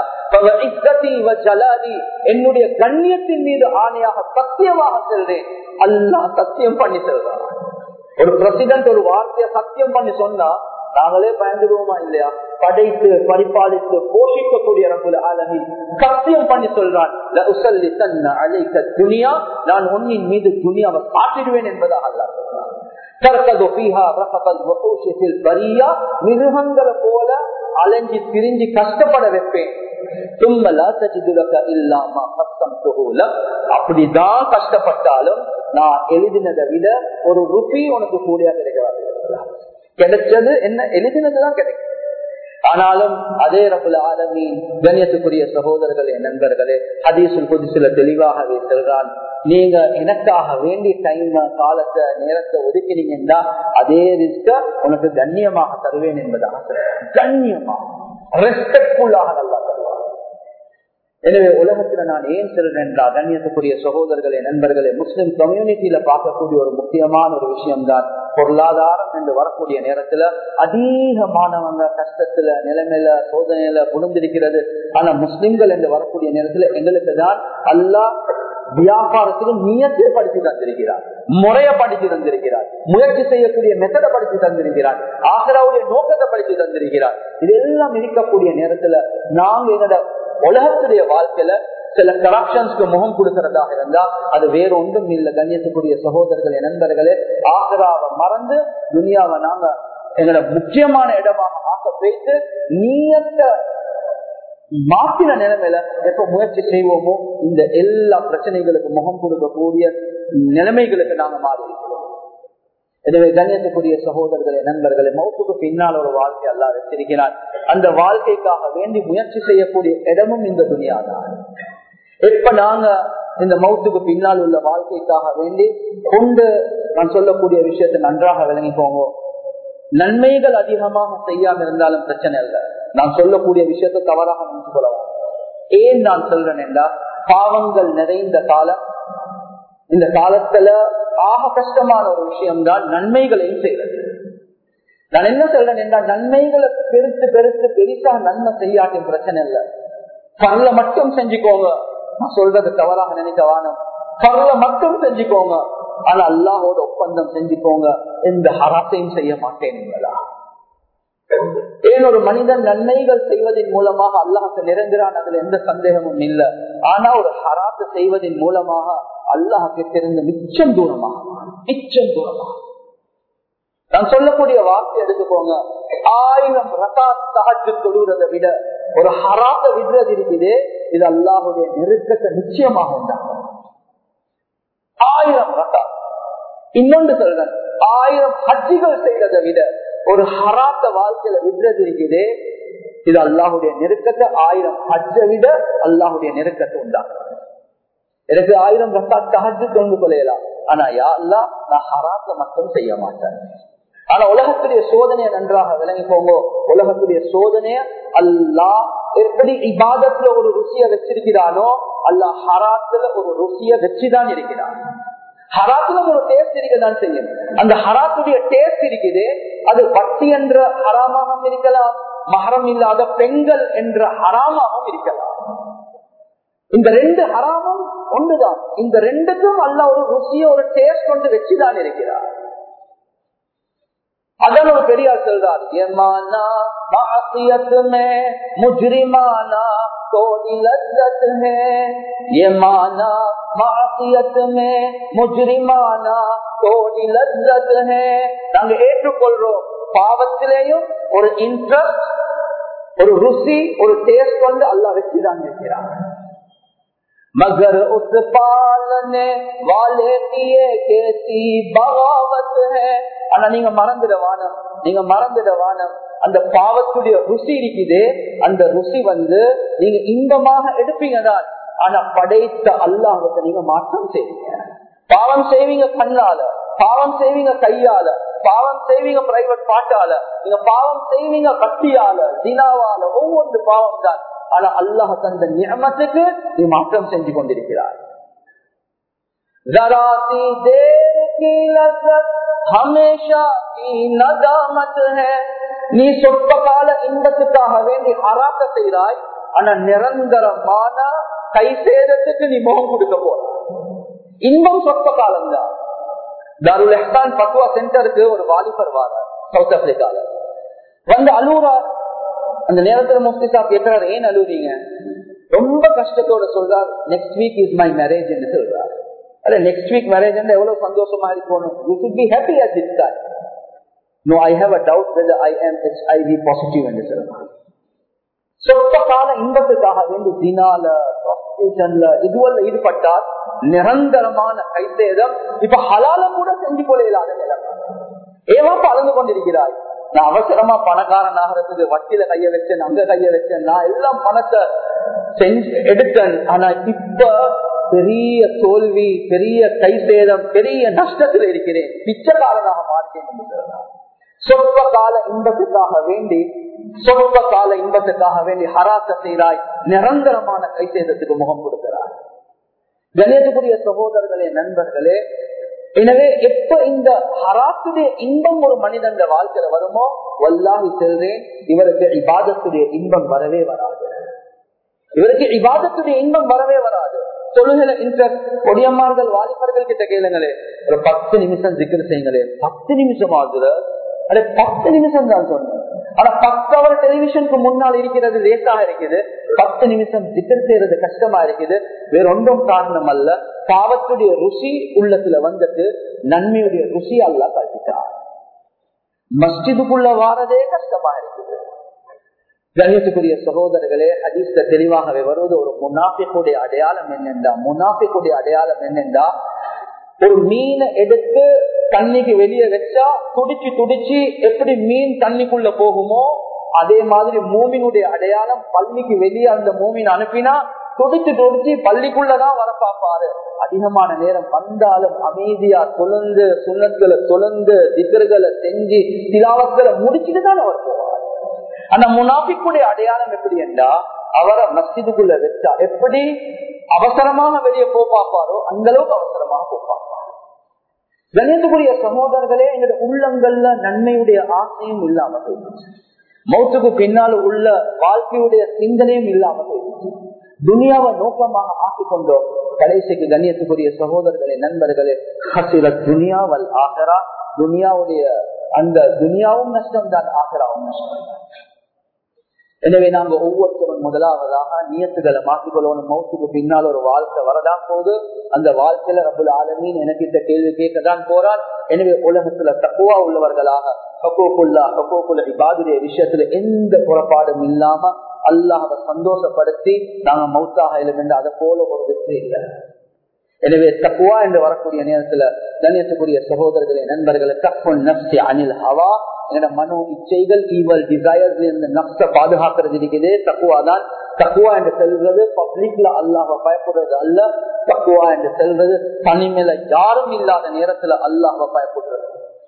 என்னுடைய கண்ணியத்தின் மீது ஆணையாக சத்தியமாக செல்றேன் அல்லா சத்தியம் பண்ணி செல்றான் ஒரு பிரசிடன்ட் ஒரு வார்த்தையை சத்தியம் பண்ணி சொன்னா நாங்களே பயந்துடுவோமா இல்லையா படைத்து பரிபாலித்து போஷிக்கக்கூடிய ரகுல ஆலமி சத்தியம் பண்ணி சொல்றான் துனியா நான் உன்னின் மீது துணியாவை காட்டிடுவேன் என்பதாக அல்லா மிருகங்களை போல அலைஞ்சி திரிஞ்சு கஷ்டப்பட வைப்பேன் அப்படிதான் கஷ்டப்பட்டாலும் நான் எழுதினதை விட ஒரு ருபி உனக்கு கூடியா கிடைக்கிறாரு கிடைச்சது என்ன எழுதினதுதான் கிடைக்கும் ஆனாலும் அதே ரபுல ஆலமி கண்ணியத்துக்குரிய சகோதரர்களே நண்பர்களே ஹதீசுல் புதுசுல தெளிவாகவே செல்றான் நீங்க எனக்காக வேண்டிய டைம் காலத்தை நேரத்தை ஒதுக்கினீங்கன்னா அதே ரிஸ்க உனக்கு கண்ணியமாக தருவேன் என்பதாக கண்ணியமாக ரெஸ்பெக்ட்ஃபுல்லாக நல்லா தருவார் எனவே உலகத்துல நான் ஏன் சொல்றேன் என்றால் கண்ணியத்துக்குரிய சகோதரர்களே நண்பர்களே முஸ்லிம் கம்யூனிட்டியில பார்க்கக்கூடிய ஒரு முக்கியமான ஒரு விஷயம்தான் பொருளாதாரம் என்று வரக்கூடிய நேரத்துல அதிகமானவங்க கஷ்டத்துல நிலைமையில சோதனையில குணந்திருக்கிறது ஆனா முஸ்லிம்கள் என்று வரக்கூடிய நேரத்துல எங்களுக்கு தான் அல்லா வியாபாரத்துக்கு நியத்தை படித்து தந்திருக்கிறார் முறைய படித்து தந்திருக்கிறார் முயற்சி செய்யக்கூடிய மெத்தட படித்து தந்திருக்கிறார் ஆகராவுடைய நோக்கத்தை படித்து தந்திருக்கிறார் இதெல்லாம் இருக்கக்கூடிய நேரத்துல நாங்க என்னோட உலகத்துடைய வாழ்க்கையில சில கரப்ஷன்ஸ்க்கு முகம் கொடுக்கிறதாக இருந்தா அது வேற ஒன்றும் இல்லை கண்ணியத்துக்குரிய சகோதரர்களே நண்பர்களே ஆகராவை மறந்து துனியாவை நாங்க எங்களோட முக்கியமான இடமாக ஆக்க வைத்து நீயத்தை மாத்தின நிலைமையில எப்ப முயற்சி செய்வோமோ இந்த எல்லா பிரச்சனைகளுக்கு முகம் கொடுக்கக்கூடிய நிலைமைகளுக்கு நாங்க மாறி இருக்கிறோம் எனவே கண்ணியத்துக்குரிய சகோதரர்களே நண்பர்களே மௌத்துக்கு பின்னால் ஒரு வாழ்க்கை அல்லா வச்சிருக்கிறார் அந்த வாழ்க்கைக்காக வேண்டி முயற்சி செய்யக்கூடிய இடமும் இந்த துணியாதான் எப்ப நாங்க இந்த மௌத்துக்கு பின்னால் உள்ள வாழ்க்கைக்காக வேண்டி கொண்டு நான் சொல்லக்கூடிய விஷயத்தை நன்றாக விளங்கிக்கோங்க நன்மைகள் அதிகமாக செய்யாம இருந்தாலும் பிரச்சனை இல்லை நான் சொல்லக்கூடிய விஷயத்தை தவறாக நினைச்சு கொள்ளலாம் ஏன் நான் சொல்றேன் என்றா பாவங்கள் நிறைந்த காலம் இந்த காலத்துல ஆக கஷ்டமான ஒரு விஷயம் தான் நன்மைகளையும் செய்வது நான் என்ன சொல்றேன் என்றால் நன்மைகளை பெருத்து பெருத்து பெருசா நன்மை செய்யாட்டின் பிரச்சனை இல்லை பரல மட்டும் செஞ்சுக்கோங்க நான் சொல்றது தவறாக நினைக்க வானம் பரல மட்டும் செஞ்சுக்கோங்க ஆனா அல்லாஹோட ஒப்பந்தம் செஞ்சுக்கோங்க எந்த ஹராத்தையும் செய்ய மாட்டேன் ஏன் ஒரு மனிதன் நன்மைகள் செய்வதன் மூலமாக அல்லாஹுக்கு நெருங்குறான் அதுல எந்த சந்தேகமும் இல்லை ஆனா ஒரு ஹராத்து செய்வதன் மூலமாக அல்லாஹுக்கு தெரிந்த மிச்சம் தூரமாக மிச்சம் தூரமாக நான் சொல்லக்கூடிய வார்த்தை எடுத்துக்கோங்க ஆயிரம் ரகா தகச்சு தொழுறதை விட ஒரு ஹராத்த விடுறது இருக்குது இது அல்லாஹுடைய நெருக்கத்தை நிச்சயமாக உண்டாகும் ஆயிரம் ரகா இன்னொன்று சொல்றேன் ஆயிரம் ஹஜ்ஜிகள் செய்யறதை விட ஒரு ஹராத்த வாழ்க்கையில விடுறது இருக்குது இது அல்லாஹுடைய நெருக்கத்தை ஆயிரம் ஹஜ்ஜை விட அல்லாஹுடைய நெருக்கத்தை உண்டாகும் எனக்கு ஆயிரம் ரக்கா தகஜு கொண்டு கொள்ளையலாம் ஆனா யா அல்லா நான் ஹராத்த மட்டும் செய்ய மாட்டேன் ஆனா உலகத்துடைய சோதனையை நன்றாக விளங்கி போங்க உலகத்துடைய சோதனைய அல்லா எப்படி இபாதத்துல ஒரு ருசிய வச்சிருக்கிறானோ அல்லா ஹராத்துல ஒரு ருசிய வச்சுதான் இருக்கிறான் ஹராத்துல ஒரு டேஸ்ட் இருக்கதான் செய்யும் அந்த ஹராத்துடைய டேஸ்ட் இருக்குது அது வட்டி என்ற ஹராமாகவும் இருக்கலாம் மகரம் இல்லாத பெண்கள் என்ற ஹராமாகவும் இருக்கலாம் இந்த ரெண்டு ஹராமும் ஒன்றுதான் இந்த ரெண்டுக்கும் அல்ல ஒரு ருசிய ஒரு டேஸ்ட் கொண்டு வச்சுதான் இருக்கிறார் அதான் ஒரு பெரியார் சொல்றார் ஏமானா மாசியத் மே முஜ்ரிமானா தோடி லஜ்ஜத் ஹே ஏமானா மாசியத் மே முஜ்ரிமானா தோடி லஜ்ஜத் ஹே நாங்க ஏற்றுக்கொள்றோம் பாவத்திலேயும் ஒரு இன்ட்ரெஸ்ட் ஒரு ருசி ஒரு டேஸ்ட் கொண்டு அல்லா வச்சுதான் இருக்கிறார் मगर उस पालने वाले किए कैसी बगावत है ஆனா நீங்க மறந்துடவானம் நீங்க மறந்துடவானம் அந்த பாவத்துடைய ருசி இருக்குது அந்த ருசி வந்து நீங்க இன்பமாக எடுப்பீங்க தான் ஆனா படைத்த அல்லாஹுக்கு நீங்க மாற்றம் செய்வீங்க பாவம் செய்வீங்க கண்ணால பாவம் செய்வீங்க கையால பாவம் செய்வீங்க பிரைவேட் பாட்டால நீங்க பாவம் செய்வீங்க கட்டியால தினாவால ஒவ்வொன்று பாவம் தான் ஆனா அல்லாஹ் தந்த நியமத்துக்கு நீ மாற்றம் செஞ்சு கொண்டிருக்கிறார் जराती देर की लज्जत हमेशा की नदामत है நீ சொற்ப கால இன்பத்துக்காக வேண்டி அராக்க செய்கிறாய் ஆனா நிரந்தரமான கை சேதத்துக்கு நீ முகம் கொடுக்க போற இன்பம் சொற்ப காலம் தான் தாருல் எஹ்தான் பக்குவா சென்டருக்கு ஒரு வாலிபர் வாரார் சவுத் ஆப்பிரிக்கால வந்து அலூரார் அந்த நேரத்துல முஃப்தி சாப் கேட்கிறார் ஏன் அழுவுறீங்க ரொம்ப கஷ்டத்தோட சொல்றார் next week is my marriage என்று சொல்றார் அல்ல நெக்ஸ்ட் வீக் மேரேஜ் எவ்வளவு சந்தோஷமா இருக்கணும் you should be happy at this time no I have a doubt whether I am HIV positive என்று சொல்றார் சொற்ப கால இன்பத்துக்காக வேண்டி தினால ப்ராஸ்டியூஷன்ல இதுவல்ல ஈடுபட்டால் நிரந்தரமான கைசேதம் இப்ப ஹலால கூட செஞ்சு கொள்ள இல்லாத நிலைமை ஏவா பறந்து கொண்டிருக்கிறாய் நான் அவசரமா பணக்காரன் ஆகிறதுக்கு வட்டியில கைய வச்சேன் அங்க கைய வச்சேன் நான் எல்லாம் பணத்தை செஞ்சு எடுத்தேன் ஆனா இப்ப பெரிய தோல்வி பெரிய கை சேதம் பெரிய நஷ்டத்தில் இருக்கிறேன் பிச்சைக்காரனாக மாறிட்டேன் என்று சொல்லலாம் சொற்ப கால இன்பத்துக்காக வேண்டி சொற்ப கால இன்பத்துக்காக வேண்டி ஹராத்த செய்தாய் நிரந்தரமான கைசேதத்துக்கு முகம் கொடுக்கிறார் கணியத்துக்குரிய சகோதரர்களே நண்பர்களே எனவே எப்ப இந்த ஹராத்துடைய இன்பம் ஒரு மனிதன் வாழ்க்கையில வருமோ வல்லாஹி செல்றேன் இவருக்கு இபாதத்துடைய இன்பம் வரவே வராது இவருக்கு இபாதத்துடைய இன்பம் வரவே வராது தொழுகிற இன்ட்ரெஸ்ட் கொடியம்மார்கள் வாலிபர்கள் கிட்ட கேளுங்களே ஒரு பத்து நிமிஷம் திக்கர் செய்யுங்களே பத்து நிமிஷம் ஆகுது அட பத்து நிமிஷம் தான் சொன்னேன் ஆனா பத்து அவர் டெலிவிஷனுக்கு முன்னால் இருக்கிறது லேட்டாக இருக்குது பத்து நிமிஷம் திக்கர் செய்யறது கஷ்டமா இருக்குது வேற ஒன்றும் காரணம் அல்ல பாவத்துடைய ருசி உள்ளத்துல வந்துட்டு நன்மையுடைய ருசி அல்ல கட்டிட்டார் மஸ்ஜிதுக்குள்ள வாரதே கஷ்டமா இருக்குது கண்ணியத்துக்குரிய சகோதரர்களே ஹதீஸ்ல தெளிவாகவே வருவது ஒரு முனாஃபிக்குடைய அடையாளம் என்னென்றா முனாஃபிக்குடைய அடையாளம் என்னென்றா ஒரு மீனை எடுத்து தண்ணிக்கு வெளியே வச்சா துடிச்சு துடிச்சு எப்படி மீன் தண்ணிக்குள்ள போகுமோ அதே மாதிரி மூமினுடைய அடையாளம் பள்ளிக்கு வெளியே அந்த மூமின் அனுப்பினா துடிச்சு துடிச்சு பள்ளிக்குள்ளதான் வர பார்ப்பாரு அதிகமான நேரம் வந்தாலும் அமைதியா தொழுந்து சுண்ணத்துல தொழுந்து திகர்களை செஞ்சு திலாவங்களை முடிச்சுட்டு தான் அவர் போவார் அந்த முனாபிக்குடைய அடையாளம் எப்படி என்றா அவரை மஸ்ஜிதுக்குள்ள வச்சா எப்படி அவசரமாக வெளியே போ பார்ப்பாரோ அந்த அளவுக்கு அவசரமாக போ பார்ப்பார் கணியத்துக்குரிய சகோதரர்களே எங்களுடைய உள்ளங்கள்ல நன்மையுடைய ஆசையும் இல்லாம போயிடுச்சு மௌத்துக்கு பின்னால் உள்ள வாழ்க்கையுடைய சிந்தனையும் இல்லாம போயிடுச்சு துனியாவை நோக்கமாக ஆக்கி கொண்டோம் கடைசிக்கு கண்ணியத்துக்குரிய சகோதரர்களே நண்பர்களே ஹசில துனியாவல் ஆகரா துனியாவுடைய அந்த துனியாவும் நஷ்டம் தான் ஆகராவும் நஷ்டம் தான் எனவே நாங்க ஒவ்வொருத்தரும் முதலாவதாக நியத்துகளை மாற்றிக்கொள்ளணும் மௌத்துக்கு பின்னால் ஒரு வாழ்க்கை வரதான் போது அந்த வாழ்க்கையில ரபுல் ஆலமீன் எனக்கு இந்த கேள்வி கேட்கதான் போறான் எனவே உலகத்துல தக்குவா உள்ளவர்களாக ஹக்கோக்குல்லா ஹக்கோக்குள்ள இபாதுடைய விஷயத்துல எந்த புறப்பாடும் இல்லாம அல்லாஹை சந்தோஷப்படுத்தி நாங்க மௌத்தாக இல்லை அதை போல ஒரு வெற்றி இல்லை எனவே தக்குவா என்று வரக்கூடிய நேரத்துல கணியத்துக்குரிய சகோதரர்களே நண்பர்களை தப்புன் நப்சி அனில் ஹவா என்னோட மனோ இச்சைகள் ஈவல் டிசையர்ஸ் இருந்து நப்ச பாதுகாக்கிறது இருக்குது தக்குவா தான் தக்குவா என்று செல்வது பப்ளிக்ல அல்லாஹ பயப்படுறது அல்ல தக்குவா என்று செல்வது தனிமையில யாரும் இல்லாத நேரத்துல அல்லாஹ பயப்படுறது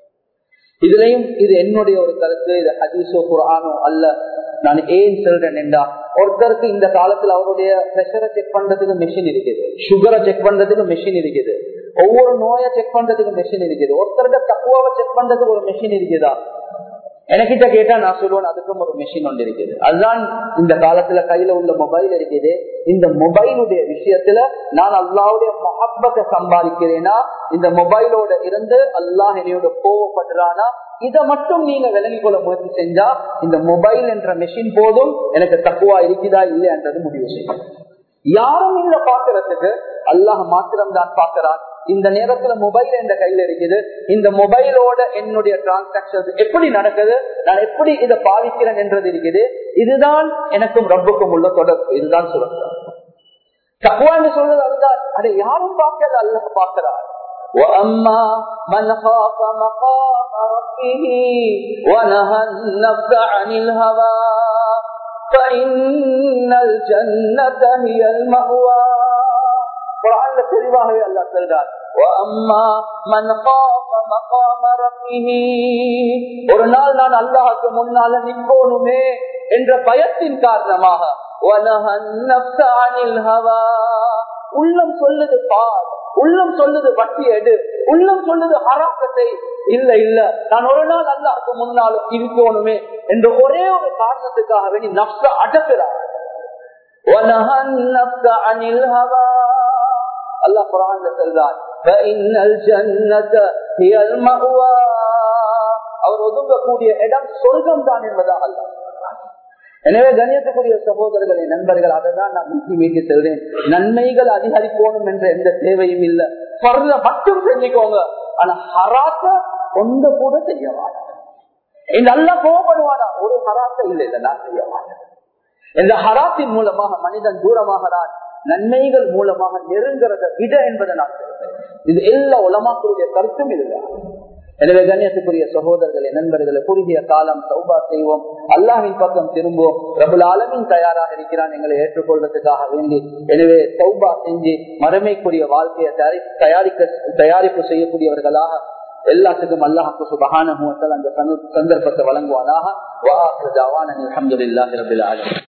இதுலயும் இது என்னுடைய ஒரு கருத்து இது ஹதீசோ குரானோ அல்ல நான் ஏன் சொல்றேன் என்றா ஒருத்தருக்கு இந்த காலத்துல அவருடைய பிரஷரை செக் பண்றதுக்கு மிஷின் இருக்குது சுகரை செக் பண்றதுக்கு மிஷின் இருக்குது ஒவ்வொரு நோயை செக் பண்றதுக்கு மிஷின் இருக்குது ஒருத்தருக்கு தக்குவாவை செக் பண்றதுக்கு ஒரு மிஷின் இருக்குதா எனக்கிட்ட கேட்டா நான் சொல்லுவேன் அதுக்கும் ஒரு மிஷின் ஒன்று இருக்குது அதுதான் இந்த காலத்துல கையில உள்ள மொபைல் இருக்குது இந்த மொபைலுடைய விஷயத்துல நான் அல்லாவுடைய மொஹப்பத்தை சம்பாதிக்கிறேனா இந்த மொபைலோட இருந்து அல்லாஹ் என்னையோட கோவப்படுறானா இதை மட்டும் நீங்க விளங்கிக் கொள்ள முயற்சி செஞ்சா இந்த மொபைல் என்ற மெஷின் போதும் எனக்கு தக்குவா இருக்குதா இல்லையன்றது முடிவு செய்யும் யாரும் இல்ல பாக்குறதுக்கு அல்லாஹ் மாத்திரம் தான் பாக்குறான் இந்த நேரத்துல மொபைல் என்ற கையில இருக்குது இந்த மொபைலோட என்னுடைய டிரான்சாக்சன் எப்படி நடக்குது நான் எப்படி இதை பாதிக்கிறேன் என்றது இருக்குது இதுதான் எனக்கும் ரப்புக்கும் உள்ள தொடர்பு இதுதான் சுரக்ஷம் தக்குவா என்று சொல்றது அதுதான் அதை யாரும் பார்க்கல அல்லாஹ் பார்க்கிறார் وأما من خاف مقام ربه ونهى النفس عن الهوى فإن الجنة هي المأوى قرآن தெளிவாகவே அல்லாஹ் சொல்றார் ஒரு நாள் நான் அல்லாஹுக்கு முன்னால நிற்போனுமே என்ற பயத்தின் காரணமாக உள்ளம் சொல்லுது பார் உள்ளம் சொல்லுது வட்டி எடு உள்ளம் சொல்லுது ஹராக்கத்தை இல்ல இல்ல நான் ஒரு நாள் அல்லாஹுக்கு முன்னாலும் இருக்கணுமே என்ற ஒரே ஒரு காரணத்துக்காக வேண்டி நப்ச அடக்குறார் அல்லாஹ் குரான் சொல்றார் அவர் ஒதுங்கக்கூடிய இடம் சொர்க்கம் தான் என்பதாக அல்ல எனவே கண்ணியத்துக்குரிய சகோதரர்களே நண்பர்கள் அதை தான் நான் மீட்டி மீட்டி செல்றேன் நன்மைகள் அதிகரிக்கணும் என்ற எந்த தேவையும் இல்லை பரல மட்டும் செஞ்சுக்கோங்க ஆனா ஹராத்த ஒன்று கூட செய்ய மாட்டேன் இந்த நல்லா கோபப்படுவானா ஒரு ஹராத்த இல்லை இதை நான் செய்ய மாட்டேன் இந்த ஹராத்தின் மூலமாக மனிதன் தூரமாகிறான் நன்மைகள் மூலமாக நெருங்கிறத விட என்பதை நான் சொல்றேன் இது எல்லா உலமாக்களுடைய கருத்தும் இதுதான் எனவே கண்ணியத்துக்குரிய சகோதரர்களே நண்பர்களை குறுகிய காலம் சௌபா செய்வோம் அல்லாவின் பக்கம் திரும்புவோம் பிரபுல் ஆலமின் தயாராக இருக்கிறான் எங்களை ஏற்றுக்கொள்வதற்காக வேண்டி எனவே சௌபா செஞ்சு மறுமைக்குரிய வாழ்க்கையை தயாரிக்க தயாரிப்பு செய்யக்கூடியவர்களாக எல்லாத்துக்கும் அல்லாஹு சுபஹான அந்த சந்தர்ப்பத்தை வழங்குவானாக அலமதுல்லாஹி ரபில் ஆலமீன்